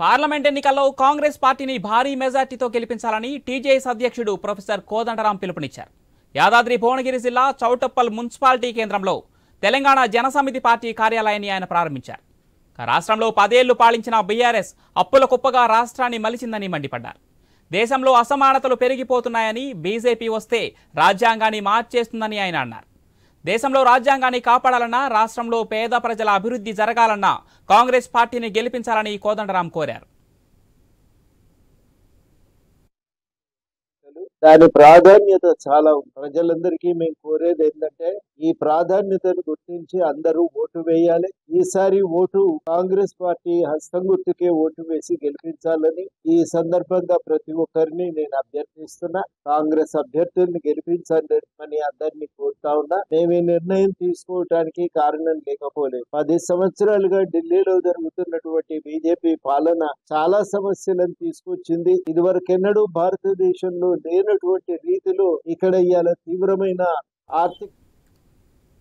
parliament ఎన్నికల్లో కాంగ్రెస్ పార్టీని భారీ మెజార్టీతో గెలిపించాలని టీజేఎస్ అధ్యక్షుడు ప్రొఫెసర్ కోదండరాం పిలుపునిచ్చారు యాదాద్రి భువనగిరి జిల్లా చౌటప్పల్ మున్సిపాలిటీ కేంద్రంలో తెలంగాణ జనసమితి పార్టీ కార్యాలయాన్ని ఆయన ప్రారంభించారు ఇక రాష్ట్రంలో పదేళ్లు పాలించిన బీఆర్ఎస్ అప్పుల కుప్పగా రాష్ట్రాన్ని మలిచిందని మండిపడ్డారు దేశంలో అసమానతలు పెరిగిపోతున్నాయని బీజేపీ వస్తే రాజ్యాంగాన్ని మార్చేస్తుందని ఆయన అన్నారు దేశంలో రాజ్యాంగాన్ని కాపాడాలన్నా రాష్ట్రంలో పేద ప్రజల అభివృద్ధి జరగాలన్నా కాంగ్రెస్ పార్టీని గెలిపించాలని కోదండరాం కోరారు దాని ప్రాధాన్యత చాలా ఉంది ప్రజలందరికీ మేము కోరేది ఏంటంటే ఈ ప్రాధాన్యతను గుర్తించి అందరూ ఓటు వేయాలి ఈసారి ఓటు కాంగ్రెస్ పార్టీ హస్తం గుర్తుకే ఓటు వేసి గెలిపించాలని ఈ సందర్భంగా ప్రతి ఒక్కరిని నేను అభ్యర్థిస్తున్నా కాంగ్రెస్ అభ్యర్థుల్ని గెలిపించాలని అందరినీ కోరుతా ఉన్నా మేము ఈ నిర్ణయం తీసుకోవడానికి కారణం లేకపోలేదు పది సంవత్సరాలుగా ఢిల్లీలో జరుగుతున్నటువంటి బీజేపీ పాలన చాలా సమస్యలను తీసుకొచ్చింది ఇదివరకెన్నడూ భారతదేశంలో లేనటువంటి రీతిలో ఇక్కడ ఇవాళ తీవ్రమైన ఆర్థిక